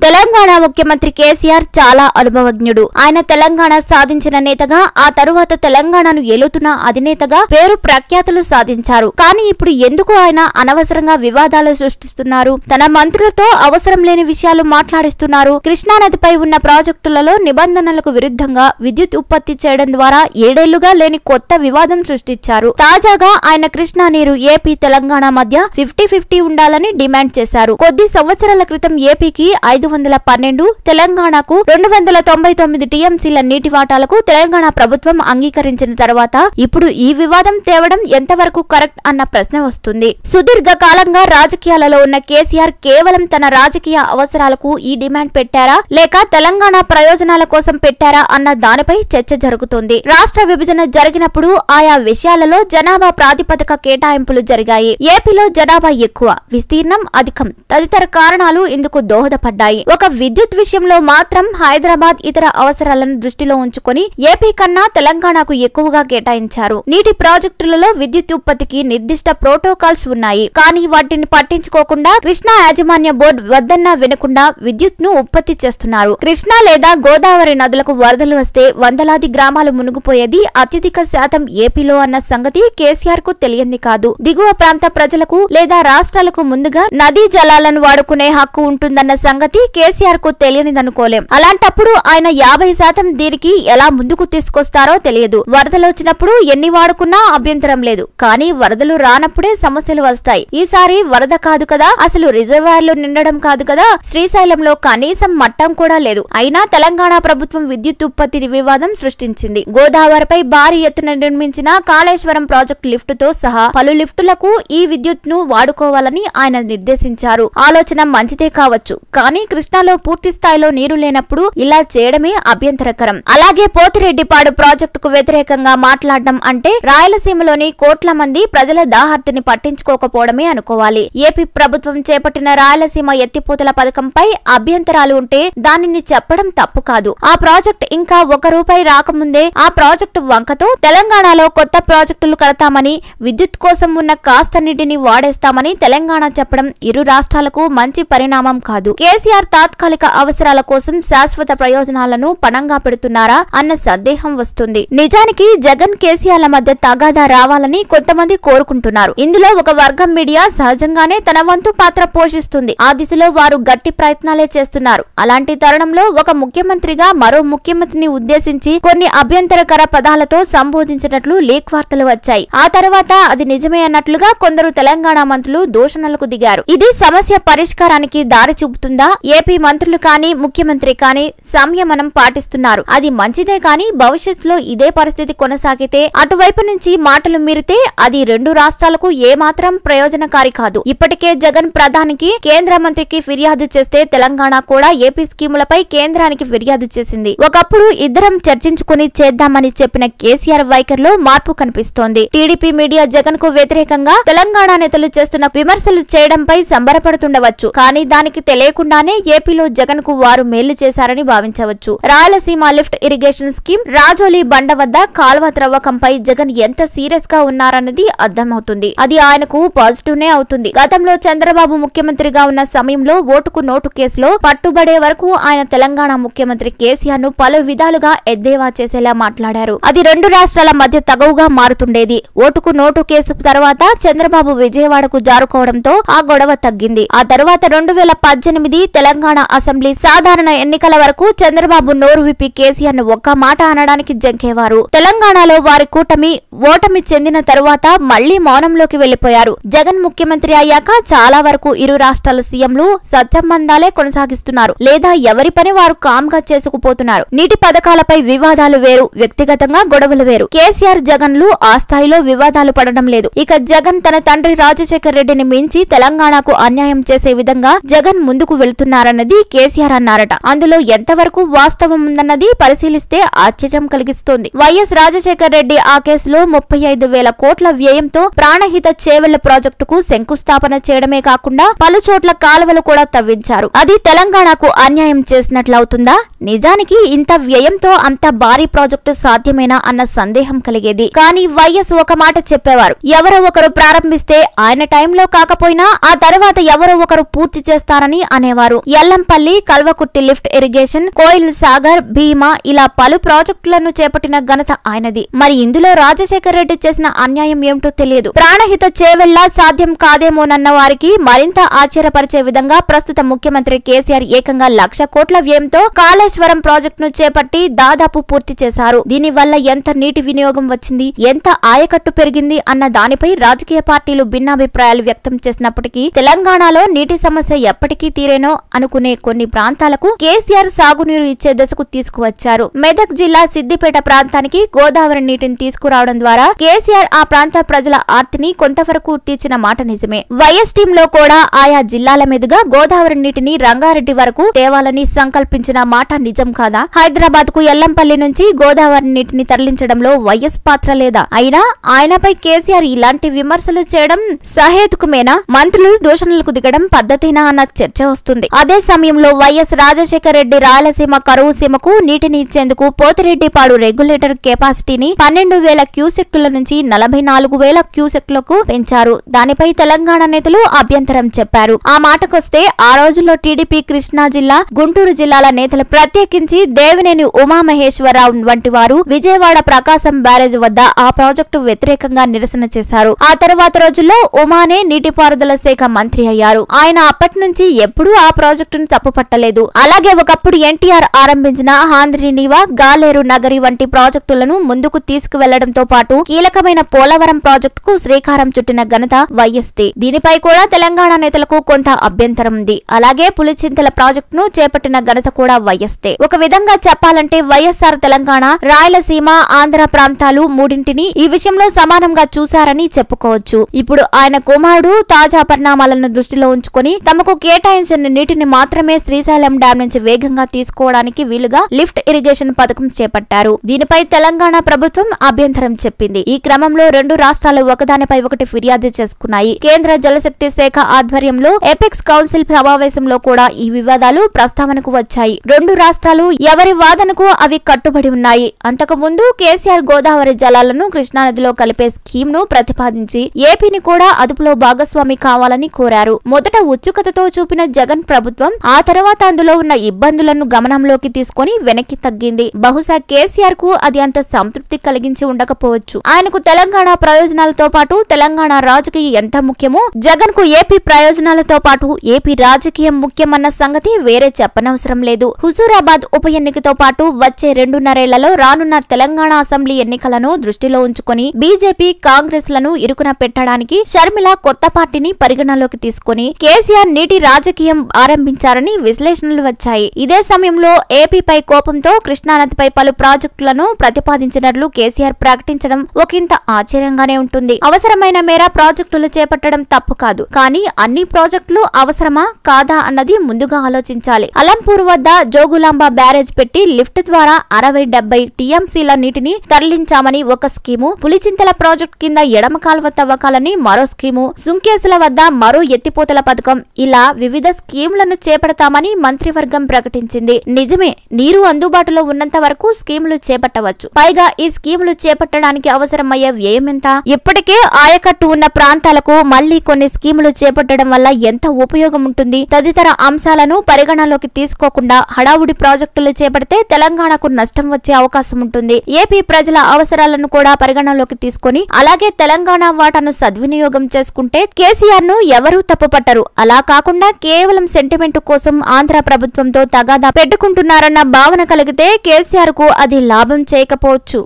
తెలంగాణ ముఖ్యమంత్రి కేసీఆర్ చాలా అనుభవజ్ఞుడు ఆయన తెలంగాణ సాధించిన నేతగా ఆ తరువాత తెలంగాణను ఏలుతున్న అధినేతగా పేరు ప్రఖ్యాతులు సాధించారు కానీ ఇప్పుడు ఎందుకు ఆయన అనవసరంగా వివాదాలు సృష్టిస్తున్నారు తన మంత్రులతో అవసరం లేని విషయాలు మాట్లాడిస్తున్నారు కృష్ణానదిపై ఉన్న ప్రాజెక్టులలో నిబంధనలకు విరుద్ధంగా విద్యుత్ ఉత్పత్తి చేయడం ద్వారా ఏడేళ్లుగా లేని కొత్త వివాదం సృష్టించారు తాజాగా ఆయన కృష్ణా నీరు ఏపీ తెలంగాణ మధ్య ఫిఫ్టీ ఫిఫ్టీ ఉండాలని డిమాండ్ చేశారు కొద్ది సంవత్సరాల క్రితం ఏపీకి ఐదు వందల పన్నెండు తెలంగాణకు రెండు వందల తొంభై తొమ్మిది టీఎంసీల నీటి వాటాలకు తెలంగాణ ప్రభుత్వం అంగీకరించిన తర్వాత ఇప్పుడు ఈ వివాదం తేవడం ఎంతవరకు కరెక్ట్ అన్న ప్రశ్న వస్తుంది సుదీర్ఘ కాలంగా రాజకీయాలలో ఉన్న కేసీఆర్ కేవలం తన రాజకీయ అవసరాలకు ఈ డిమాండ్ పెట్టారా లేక తెలంగాణ ప్రయోజనాల కోసం పెట్టారా అన్న దానిపై చర్చ జరుగుతోంది రాష్ట్ర విభజన జరిగినప్పుడు ఆయా విషయాలలో జనాభా ప్రాతిపదిక కేటాయింపులు జరిగాయి ఏపీలో జనాభా ఎక్కువ విస్తీర్ణం అధికం తదితర కారణాలు ఇందుకు దోహదపడ్డాయి ఒక విద్యుత్ విషయంలో మాత్రం హైదరాబాద్ ఇతర అవసరాలను దృష్టిలో ఉంచుకొని ఏపీ కన్నా తెలంగాణకు ఎక్కువగా కేటాయించారు నీటి ప్రాజెక్టులలో విద్యుత్ ఉత్పత్తికి నిర్దిష్ట ప్రోటోకాల్స్ ఉన్నాయి కానీ వాటిని పట్టించుకోకుండా కృష్ణా యాజమాన్య బోర్డు వద్దన్నా వినకుండా విద్యుత్ ను ఉత్పత్తి చేస్తున్నారు కృష్ణా లేదా గోదావరి నదులకు వరదలు వస్తే వందలాది గ్రామాలు మునిగిపోయేది అత్యధిక శాతం ఏపీలో అన్న సంగతి కేసీఆర్ కు తెలియంది కాదు దిగువ ప్రాంత ప్రజలకు లేదా రాష్ట్రాలకు ముందుగా నదీ జలాలను వాడుకునే హక్కు ఉంటుందన్న సంగతి కేసీఆర్ కు తెలియనిదనుకోలేం అలాంటప్పుడు ఆయన యాభై శాతం దీనికి ఎలా ముందుకు తీసుకొస్తారో తెలియదు వరదలు వచ్చినప్పుడు ఎన్ని వాడుకున్నా అభ్యంతరం లేదు కానీ వరదలు రానప్పుడే సమస్యలు వస్తాయి ఈసారి వరద కాదు కదా అసలు రిజర్వాయర్లు నిండడం కాదు కదా శ్రీశైలంలో కనీసం మట్టం కూడా లేదు అయినా తెలంగాణ ప్రభుత్వం విద్యుత్ ఉత్పత్తి వివాదం సృష్టించింది గోదావరిపై భారీ ఎత్తున నిర్మించిన కాళేశ్వరం ప్రాజెక్టు లిఫ్ట్ తో సహా పలు లిఫ్టులకు ఈ విద్యుత్ ను వాడుకోవాలని ఆయన నిర్దేశించారు ఆలోచన మంచిదే కావచ్చు కానీ కృష్ణాలో పూర్తి స్థాయిలో నీరు లేనప్పుడు ఇలా చేయడమే అభ్యంతరకరం అలాగే పోతిరెడ్డిపాడు ప్రాజెక్టుకు వ్యతిరేకంగా మాట్లాడడం అంటే రాయలసీమలోని కోట్ల మంది ప్రజల దాహార్తిని పట్టించుకోకపోవడమే అనుకోవాలి ఏపీ ప్రభుత్వం చేపట్టిన రాయలసీమ ఎత్తిపోతల పథకంపై అభ్యంతరాలు ఉంటే దానిని చెప్పడం తప్పు కాదు ఆ ప్రాజెక్ట్ ఇంకా ఒక రూపాయి రాకముందే ఆ ప్రాజెక్టు వంకతో తెలంగాణలో కొత్త ప్రాజెక్టులు కడతామని విద్యుత్ కోసం ఉన్న కాస్త నీటిని వాడేస్తామని తెలంగాణ చెప్పడం ఇరు రాష్ట్రాలకు మంచి పరిణామం కాదు కేసీఆర్ తాత్కాలిక అవసరాల కోసం శాశ్వత ప్రయోజనాలను పణంగా పెడుతున్నారా అన్న సందేహం వస్తుంది నిజానికి జగన్ కేసీఆర్ల మధ్య తగాదా రావాలని కొంతమంది కోరుకుంటున్నారు ఇందులో ఒక వర్గం మీడియా సహజంగానే తన వంతు పాత్ర పోషిస్తుంది ఆ దిశలో వారు గట్టి ప్రయత్నాలే చేస్తున్నారు అలాంటి తరుణంలో ఒక ముఖ్యమంత్రిగా మరో ముఖ్యమంత్రిని ఉద్దేశించి కొన్ని అభ్యంతరకర పదాలతో సంబోధించినట్లు లీక్ వార్తలు వచ్చాయి ఆ తర్వాత అది నిజమే అన్నట్లుగా కొందరు తెలంగాణ మంత్రులు దూషణలకు దిగారు ఇది సమస్య పరిష్కారానికి దారి చూపుతుందా ఏపీ మంత్రులు కానీ ముఖ్యమంత్రి కానీ సంయమనం పాటిస్తున్నారు అది మంచిదే కానీ భవిష్యత్తులో ఇదే పరిస్థితి కొనసాగితే అటువైపు నుంచి మాటలు మీరితే అది రెండు రాష్ట్రాలకు ఏమాత్రం ప్రయోజనకారి కాదు ఇప్పటికే జగన్ ప్రధానికి కేంద్ర మంత్రికి ఫిర్యాదు చేస్తే తెలంగాణ కూడా ఏపీ స్కీములపై కేంద్రానికి ఫిర్యాదు చేసింది ఒకప్పుడు ఇద్దరం చర్చించుకుని చేద్దామని చెప్పిన కేసీఆర్ వైఖరిలో మార్పు కనిపిస్తోంది టీడీపీ మీడియా జగన్ కు వ్యతిరేకంగా తెలంగాణ నేతలు చేస్తున్న విమర్శలు చేయడంపై సంబరపడుతుండవచ్చు కానీ దానికి తెలియకుండానే ఏపీలో జగన్ కు వారు మేలు చేశారని భావించవచ్చు Rayalaseema lift irrigation scheme Rajoli Banda వద్ద కాల్వ త్రవ్వకంపై జగన్ ఎంత సీరియస్ గా ఉన్నారన్నది అర్థమవుతుంది అది ఆయనకు పాజిటివ్ నే అవుతుంది గతంలో చంద్రబాబు ముఖ్యమంత్రిగా ఉన్న సమయంలో ఓటుకు నోటు కేసులో పట్టుబడే వరకు ఆయన తెలంగాణ ముఖ్యమంత్రి కేసీఆర్ ను పలు విధాలుగా ఎద్దేవా చేసేలా మాట్లాడారు అది రెండు రాష్ట్రాల మధ్య తగవుగా మారుతుండేది ఓటుకు నోటు కేసు తర్వాత చంద్రబాబు విజయవాడకు జారుకోవడంతో ఆ గొడవ తగ్గింది ఆ తర్వాత రెండు వేల పద్దెనిమిది తెలంగాణ అసెంబ్లీ సాధారణ ఎన్నికల వరకు చంద్రబాబు నోరు విప్పి కేసీఆర్ ను ఒక్క మాట అనడానికి జంకేవారు తెలంగాణలో వారి కూటమి ఓటమి చెందిన తరువాత మళ్లీ మౌనంలోకి వెళ్లిపోయారు జగన్ ముఖ్యమంత్రి అయ్యాక చాలా వరకు ఇరు రాష్ట్రాల సీఎంలు సత్సంబంధాలే కొనసాగిస్తున్నారు లేదా ఎవరి పని వారు కామ్గా చేసుకుపోతున్నారు నీటి పథకాలపై వివాదాలు వేరు వ్యక్తిగతంగా గొడవలు వేరు కేసీఆర్ జగన్లు ఆ స్థాయిలో వివాదాలు పడడం లేదు ఇక జగన్ తన తండ్రి రాజశేఖర్ రెడ్డిని మించి తెలంగాణకు అన్యాయం చేసే విధంగా జగన్ ముందుకు వెళ్తున్నారన్నది కేసీఆర్ అన్నారట అందులో ఎంతవరకు వాస్తవం ఉందన్నది పరిశీలిస్తే ఆశ్చర్యం కలిగిస్తోంది వైఎస్ రాజశేఖర్ రెడ్డి ఆ కేసులో ముప్పై ఐదు వేల కోట్ల వ్యయంతో ప్రాణహిత చేవెళ్ల ప్రాజెక్టుకు శంకుస్థాపన చేయడమే కాకుండా పలు చోట్ల కాలువలు కూడా తవ్వించారు అది తెలంగాణకు అన్యాయం చేసినట్లవుతుందా నిజానికి ఇంత వ్యయంతో అంత భారీ ప్రాజెక్టు సాధ్యమేనా అన్న సందేహం కలిగేది కానీ వైఎస్ ఒక మాట చెప్పేవారు ఎవరో ఒకరు ప్రారంభిస్తే ఆయన టైంలో కాకపోయినా ఆ తర్వాత ఎవరో ఒకరు పూర్తి చేస్తారని అనేవారు ఎల్లంపల్లి కల్వకుర్తి లిఫ్ట్ ఇరిగేషన్ కోయిల్ సాగర్ భీమా ఇలా పలు ప్రాజెక్టులను చేపట్టిన ఘనత ఆయనది మరి ఇందులో రాజశేఖర్ రెడ్డి చేసిన అన్యాయం ఏమిటో తెలియదు ప్రాణహిత చేవెళ్ల సాధ్యం కాదేమోనన్న వారికి మరింత ఆశ్చర్యపరిచే విధంగా ప్రస్తుత ముఖ్యమంత్రి కేసీఆర్ ఏకంగా లక్ష కోట్ల వ్యయంతో కాళేశ్వరం ప్రాజెక్టును చేపట్టి దాదాపు పూర్తి చేశారు దీనివల్ల ఎంత నీటి వినియోగం వచ్చింది ఎంత ఆయకట్టు పెరిగింది అన్న దానిపై రాజకీయ పార్టీలు భిన్నాభిప్రాయాలు వ్యక్తం చేసినప్పటికీ తెలంగాణలో నీటి సమస్య ఎప్పటికీ తీరేనో అనుకునే కొన్ని ప్రాంతాలకు కేసీఆర్ సాగునీరు ఇచ్చే దశకు తీసుకువచ్చారు మెదక్ జిల్లా సిద్దిపేట ప్రాంతానికి గోదావరి నీటిని తీసుకురావడం ద్వారా కేసీఆర్ ఆ ప్రాంత ప్రజల ఆర్తిని కొంతవరకు తీర్చిన మాట నిజమే వైఎస్ టీమ్ లో కూడా ఆయా జిల్లాల మీదుగా గోదావరి నీటిని రంగారెడ్డి వరకు తేవాలని సంకల్పించిన మాట నిజం కాదా హైదరాబాద్ కు ఎల్లంపల్లి నుంచి గోదావరి నీటిని తరలించడంలో వైఎస్ పాత్ర లేదా అయినా ఆయనపై కేసీఆర్ ఇలాంటి విమర్శలు చేయడం సహేతుకమేనా మంత్రులు దూషణలకు దిగడం పద్ధతేనా అన్న చర్చ వస్తుంది అదే సమయంలో వైఎస్ రాజశేఖర రెడ్డి రాయలసీమ కరువు సీమకు నీటిని ఇచ్చేందుకు పోతిరెడ్డిపాడు రెగ్యులేటర్ కెపాసిటీని పన్నెండు వేల క్యూసెక్కుల నుంచి నలభై నాలుగు వేల క్యూసెక్లకు పెంచారు దానిపై తెలంగాణ నేతలు అభ్యంతరం చెప్పారు ఆ మాటకొస్తే ఆ రోజుల్లో టీడీపీ కృష్ణా జిల్లా గుంటూరు జిల్లాల నేతలు ప్రత్యేకించి దేవినేని ఉమామహేశ్వరరావు వంటి వారు విజయవాడ ప్రకాశం బ్యారేజ్ వద్ద ఆ ప్రాజెక్టు వ్యతిరేకంగా నిరసన చేశారు ఆ తరువాత రోజుల్లో ఉమానే నీటిపారుదల శాఖ మంత్రి అయ్యారు ఆయన అప్పటి నుంచి ఎప్పుడూ ఆ ప్రాజెక్టును తప్పుపట్టలేదు అలాగే ఒకప్పుడు ఎన్టీఆర్ ఆరంభించిన హాంద్రి నీవా గాలేరు నగరి వంటి ప్రాజెక్టులను ముందుకు తీసుకువెళ్లడంతో పాటు కీలకమైన పోలవరం ప్రాజెక్టుకు శ్రీకారం చుట్టిన ఘనత వైఎస్ది దీనిపై కూడా తెలంగాణ నేతలకు కొంత అభ్యంతరం ఉంది అలాగే పులిచింతల ప్రాజెక్టును చేపట్టిన ఘనత కూడా వైఎస్దే ఒక విధంగా చెప్పాలంటే వైఎస్ఆర్ తెలంగాణ రాయలసీమ ఆంధ్ర ప్రాంతాలు మూడింటిని ఈ విషయంలో సమానంగా చూశారని చెప్పుకోవచ్చు ఇప్పుడు ఆయన కుమారుడు తాజా పరిణామాలను దృష్టిలో ఉంచుకొని తమకు కేటాయించిన నీటిని మాత్రమే శ్రీశైలం డ్యాం నుంచి వేగంగా తీసుకోవడానికి వీలుగా లిఫ్ట్ ఇరిగేషన్ పథకం చేపట్టారు దీనిపై తెలంగాణ ప్రభుత్వం అభ్యంతరం చెప్పింది ఈ క్రమంలో రెండు రాష్ట్రాలు ఒకదానిపై ఒకటి ఫిర్యాదు చేసుకున్నాయి కేంద్ర జలశక్తి శాఖ ఆధ్వర్యంలో ఎపెక్స్ కౌన్సిల్ సమావేశంలో కూడా ఈ వివాదాలు ప్రస్తావనకు వచ్చాయి రెండు రాష్ట్రాలు ఎవరి వాదనకు అవి కట్టుబడి ఉన్నాయి అంతకు ముందు కేసీఆర్ గోదావరి జలాలను కృష్ణానదిలో కలిపే స్కీమ్ ను ప్రతిపాదించి ఏపీని కూడా అదుపులో భాగస్వామి కావాలని కోరారు మొదట ఉత్సుకతతో చూపిన జగన్ ప్రభుత్వం ఆ తర్వాత అందులో ఉన్న ఇబ్బందులను గమనంలోకి తీసుకొని వెనక్కి తగ్గింది బహుశా కేసీఆర్ కు అది అంత సంతృప్తి కలిగించి ఉండకపోవచ్చు ఆయనకు తెలంగాణ ప్రయోజనాలతో పాటు తెలంగాణ రాజకీయం ఎంత ముఖ్యమో జగన్ కు ఏపీ ప్రయోజనాలతో పాటు ఏపీ రాజకీయం ముఖ్యమన్న సంగతి వేరే చెప్పనవసరం లేదు హుజూరాబాద్ ఉప ఎన్నికతో పాటు వచ్చే రెండున్నరేళ్లలో రానున్న తెలంగాణ అసెంబ్లీ ఎన్నికలను దృష్టిలో ఉంచుకొని బీజేపీ కాంగ్రెస్ లను ఇరుకున పెట్టడానికి షర్మిల కొత్త పార్టీని పరిగణలోకి తీసుకొని కేసీఆర్ నీటి రాజకీయం ఆరంభించారని విశ్లేషణలు వచ్చాయి ఇదే సమయంలో ఏపీపై కోపంతో కృష్ణానదిపై పలు ప్రాజెక్టులను ప్రతిపాదించినట్లు కేసీఆర్ ప్రకటించడం ఒకంత ఆశ్చర్యంగానే ఉంటుంది అవసరమైన మేర ప్రాజెక్టులు చేపట్టడం తప్పు కాదు కానీ అన్ని ప్రాజెక్టులు అవసరమా కాదా అన్నది ముందుగా ఆలోచించాలి అలంపూర్ వద్ద జోగులాంబ బ్యారేజ్ పెట్టి లిఫ్ట్ ద్వారా అరవై డెబ్బై టీఎంసీల నీటిని తరలించామని ఒక స్కీము పులిచింతల ప్రాజెక్టు కింద ఎడమ కాల్వ తవ్వకాలని మరో స్కీము సుంకేసుల వద్ద మరో ఎత్తిపోతల పథకం ఇలా వివిధ స్కీములను చేపడతామని మంత్రివర్గం ప్రకటించింది నిజమే నీరు అందుబాటులో ఉన్నంత వరకు స్కీములు చేపట్టవచ్చు పైగా ఈ స్కీములు చేపట్టడానికి అవసరమయ్యే వ్యయం ఎంత ఇప్పటికే ఆయకట్టు ఉన్న ప్రాంతాలకు మళ్లీ కొన్ని స్కీములు చేపట్టడం వల్ల ఎంత ఉపయోగం ఉంటుంది తదితర అంశాలను పరిగణలోకి తీసుకోకుండా హడావుడి ప్రాజెక్టులు చేపడితే తెలంగాణకు నష్టం వచ్చే అవకాశం ఉంటుంది ఏపీ ప్రజల అవసరాలను కూడా పరిగణలోకి తీసుకొని అలాగే తెలంగాణ వాటాను సద్వినియోగం చేసుకుంటే కేసీఆర్ ను ఎవరూ తప్పుపట్టరు అలా కాకుండా కేవలం సెంటిమెంట్ కోసం ఆంధ్ర ప్రభుత్వంతో తగాదా పెట్టుకుంటున్నారన్న భావన కలిగితే కేసీఆర్ కు అది లాభం చేయకపోవచ్చు